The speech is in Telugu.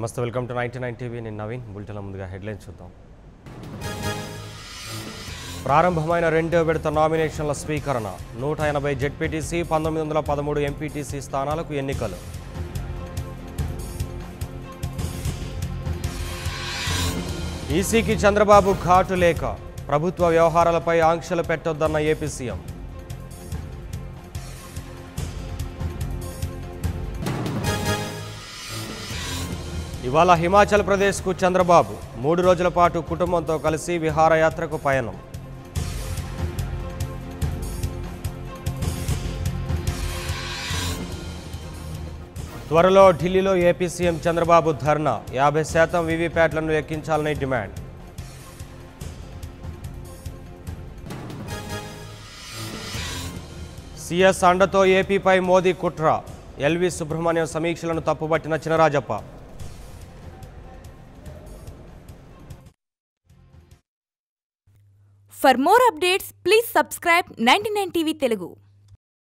నమస్తే welcome to ninety nine TV నేను నవీన్ బులెటిన్ల ముందుగా హెడ్లైన్స్ చూద్దాం ప్రారంభమైన రెండో విడత నామినేషన్ల స్వీకరణ నూట ఎనభై జెడ్పీటీసీ పంతొమ్మిది వందల పదమూడు ఎంపీటీసీ స్థానాలకు ఎన్నికలు ఈసీకి చంద్రబాబు ఘాటు లేక ప్రభుత్వ వ్యవహారాలపై ఆంక్షలు పెట్టొద్దన్న ఏపీ సీఎం ఇవాళ హిమాచల్ ప్రదేశ్కు చంద్రబాబు మూడు రోజుల పాటు కుటుంబంతో కలిసి విహారయాత్రకు పయనం త్వరలో ఢిల్లీలో ఏపీ సీఎం చంద్రబాబు ధర్నా యాభై శాతం వీవీప్యాట్లను ఎక్కించాలని డిమాండ్ సీఎస్ అండతో ఏపీపై మోదీ కుట్ర ఎల్వి సుబ్రహ్మణ్యం సమీక్షలను తప్పుబట్టిన Chinarajappa For more updates, please subscribe 99 TV Telugu.